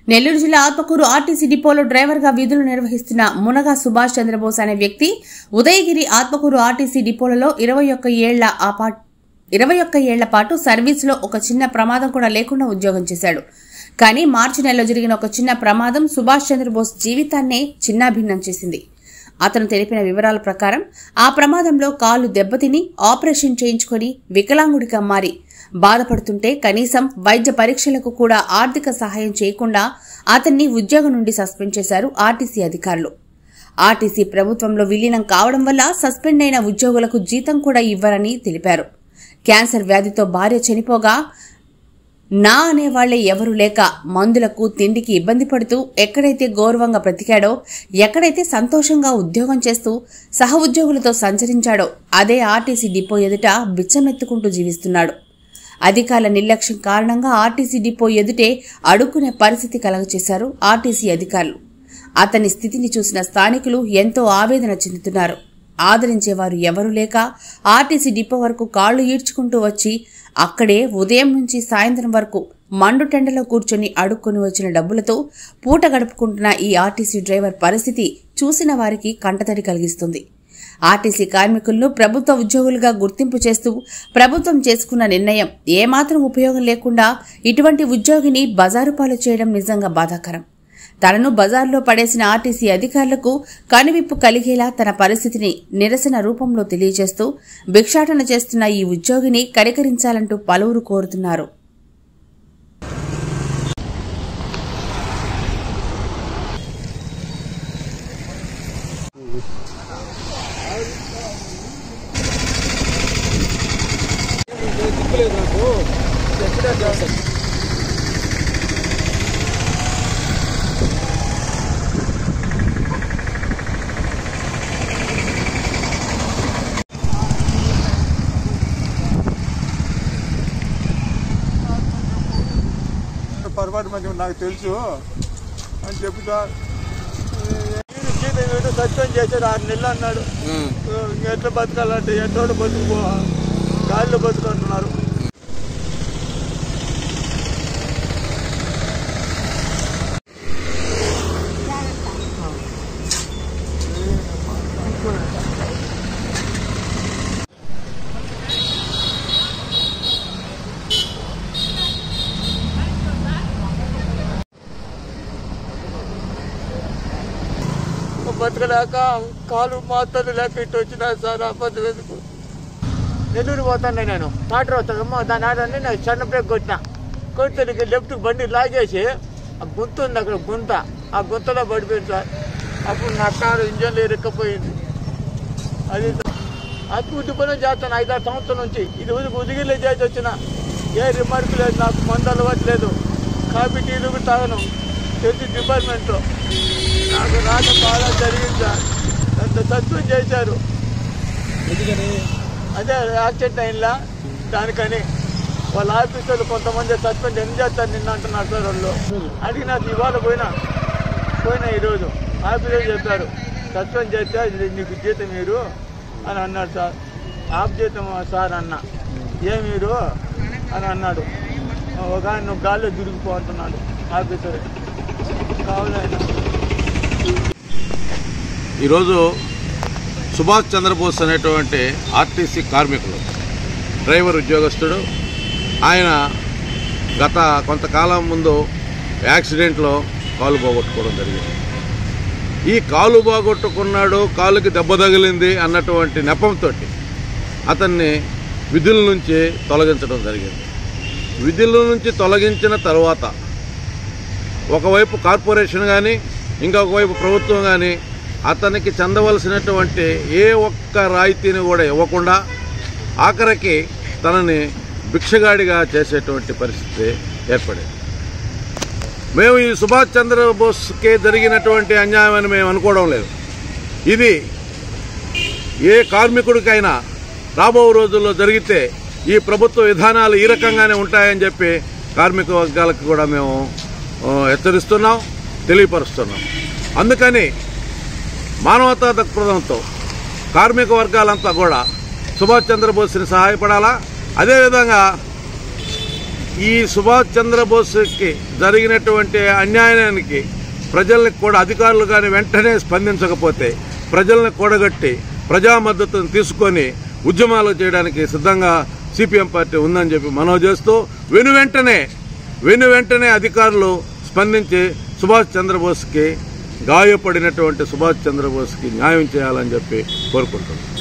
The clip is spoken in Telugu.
నెల్లూరు జిల్లా ఆత్మకూరు ఆర్టీసీ డిపోలో డ్రైవర్గా విధులు నిర్వహిస్తున్న మునగా సుభాష్ చంద్రబోస్ అనే వ్యక్తి ఉదయగిరి ఆత్మకూరు ఆర్టీసీ డిపోలలో ఇరవై ఒక్క ఏళ్ల ఆ పా ఇరవై ఒక్క ఏళ్ల పాటు సర్వీసులో ఒక చిన్న ప్రమాదం కూడా లేకుండా ఉద్యోగం చేశాడు కానీ మార్చి నెలలో జరిగిన ఒక చిన్న ప్రమాదం సుభాష్ చంద్రబోస్ జీవితాన్నే చిన్నాభిన్నం చేసింది అతను తెలిపిన వివరాల ప్రకారం ఆ ప్రమాదంలో కాలు దెబ్బతిని ఆపరేషన్ చేయించుకొని వికలాంగుడిగా మారి బాధపడుతుంటే కనీసం వైద్య పరీక్షలకు కూడా ఆర్థిక సహాయం చేయకుండా అతన్ని ఉద్యోగం నుండి సస్పెండ్ చేశారు ఆర్టీసీ అధికారులు ఆర్టీసీ ప్రభుత్వంలో విలీనం కావడం వల్ల సస్పెండ్ అయిన ఉద్యోగులకు జీతం కూడా ఇవ్వరని తెలిపారు క్యాన్సర్ వ్యాధితో భార్య చనిపోగా నా అనేవాళ్లే ఎవరూ లేక మందులకు తిండికి ఇబ్బంది పడుతూ ఎక్కడైతే గౌరవంగా బ్రతికాడో ఎక్కడైతే సంతోషంగా ఉద్యోగం చేస్తూ సహ ఉద్యోగులతో సంచరించాడో అదే ఆర్టీసీ డిపో ఎదుట బిచ్చమెత్తుకుంటూ జీవిస్తున్నాడు అధికారుల నిర్లక్ష్యం కారణంగా ఆర్టీసీ డిపో ఎదుటే అడుక్కునే పరిస్థితి కలగచేశారు ఆర్టీసీ అధికారులు అతని స్థితిని చూసిన స్థానికులు ఎంతో ఆవేదన చెందుతున్నారు ఆదరించేవారు ఎవరూ లేక ఆర్టీసీ డిపో వరకు కాళ్లు ఈడ్చుకుంటూ వచ్చి అక్కడే ఉదయం నుంచి సాయంత్రం వరకు మండుటెండలో కూర్చొని అడుక్కొని వచ్చిన డబ్బులతో పూట గడుపుకుంటున్న ఈ ఆర్టీసీ డ్రైవర్ పరిస్థితి చూసిన వారికి కంటతడి కలిగిస్తుంది ఆర్టీసీ కార్మికులను ప్రభుత్వ ఉద్యోగులుగా గుర్తింపు చేస్తూ ప్రభుత్వం చేసుకున్న నిర్ణయం ఏమాత్రం ఉపయోగం లేకుండా ఇటువంటి ఉద్యోగిని బజారు పాలు చేయడం నిజంగా బాధాకరం తనను బజార్లో పడేసిన ఆర్టీసీ అధికారులకు కనువిప్పు కలిగేలా తన పరిస్థితిని నిరసన రూపంలో తెలియజేస్తూ భిక్షాటన చేస్తున్న ఈ ఉద్యోగిని కనికరించాలంటూ పలువురు కోరుతున్నారు పొరపాటు మంచి నాకు తెలుసు అని చెప్తా జీతం ఏదో సస్పెండ్ చేశాడు ఆరు నెలలు అన్నాడు ఇంక ఎట్లా బతకాలంటే ఎట్టోడు బతుకుపో గాలిలో బతుకుంటున్నారు బతకలేక కాలు మాత్రలు లేక ఇటు వచ్చినా సార్ అబద్ధం ఎందుకు నెల్లూరు పోతాను నేను టాటర్ వస్తానమ్మా దాని ఆడని నేను చిన్న బ్రేక్ కొట్టినా కొడితే నీకు లెఫ్ట్ బండి లాగేసి ఆ గుంత ఉంది అక్కడ గుంత ఆ గుంతలో పడిపోయింది సార్ అప్పుడు నా కారు ఇంజన్లో ఇరుక్కపోయింది అది అప్పుడు పని చేస్తాను ఐదారు సంవత్సరం నుంచి ఇది ఉదిగి ఉదిగిలే చేసి వచ్చిన ఏ రిమార్క్ లేదు నాకు మందు అలవాటు లేదు కాఫీ టీలు కూడా తాగను తెలిసి డిపార్ట్మెంట్లో నాకు రాక బాగా జరిగింది సార్ నన్ను సస్పెండ్ చేశారు అదే యాక్సిడెంట్ అయిందా దానికని వాళ్ళ ఆఫీసర్లు కొంతమంది సస్పెండ్ ఎందుకు చేస్తారు నిన్న అంటున్నారు సార్ వాళ్ళు అడిగినా ఇవాళ పోయినా పోయినా ఈరోజు ఆఫీసర్ చెప్పారు సస్పెండ్ చేస్తే ఇది నీకు జీతం మీరు అని అన్నాడు సార్ ఆఫ్ జీతం సార్ అన్న ఏ మీరు అని అన్నాడు ఒక ఆయన నువ్వు గాల్లో దిరిగిపో అంటున్నాడు ఆఫీసర్ కావాలైనా ఈరోజు సుభాష్ చంద్రబోస్ అనేటువంటి ఆర్టీసీ కార్మికులు డ్రైవర్ ఉద్యోగస్తుడు ఆయన గత కొంతకాలం ముందు యాక్సిడెంట్లో కాలు పోగొట్టుకోవడం జరిగింది ఈ కాలు పోగొట్టుకున్నాడు కాలుకి దెబ్బ తగిలింది అన్నటువంటి నెపంతో అతన్ని విధుల నుంచి తొలగించడం జరిగింది విధుల నుంచి తొలగించిన తర్వాత ఒకవైపు కార్పొరేషన్ కానీ ఇంకొక వైపు ప్రభుత్వం కానీ అతనికి చెందవలసినటువంటి ఏ ఒక్క రాయితీని కూడా ఇవ్వకుండా ఆఖరికి తనని భిక్షగాడిగా చేసేటువంటి పరిస్థితి ఏర్పడింది మేము ఈ సుభాష్ చంద్రబోస్కి జరిగినటువంటి అన్యాయం అని మేము అనుకోవడం లేదు ఇది ఏ కార్మికుడికైనా రాబో రోజుల్లో జరిగితే ఈ ప్రభుత్వ విధానాలు ఈ రకంగానే ఉంటాయని చెప్పి కార్మిక వర్గాలకు కూడా మేము ఆ, హెచ్చరిస్తున్నాం తెలియపరుస్తున్నాం అందుకని మానవతా దృక్పథంతో కార్మిక వర్గాలంతా కూడా సుభాష్ చంద్రబోస్ని సహాయపడాలా అదేవిధంగా ఈ సుభాష్ చంద్రబోస్కి జరిగినటువంటి అన్యాయానికి ప్రజల్ని కూడా అధికారులు కానీ వెంటనే స్పందించకపోతే ప్రజల్ని కూడగట్టి ప్రజా మద్దతును తీసుకొని ఉద్యమాలు చేయడానికి సిద్ధంగా సిపిఎం పార్టీ ఉందని చెప్పి మనవి చేస్తూ వెను వెంటనే వెను వెంటనే అధికారులు స్పందించి సుభాష్ చంద్రబోస్కి గాయపడినటువంటి సుభాష్ చంద్రబోస్కి న్యాయం చేయాలని చెప్పి కోరుకుంటున్నాం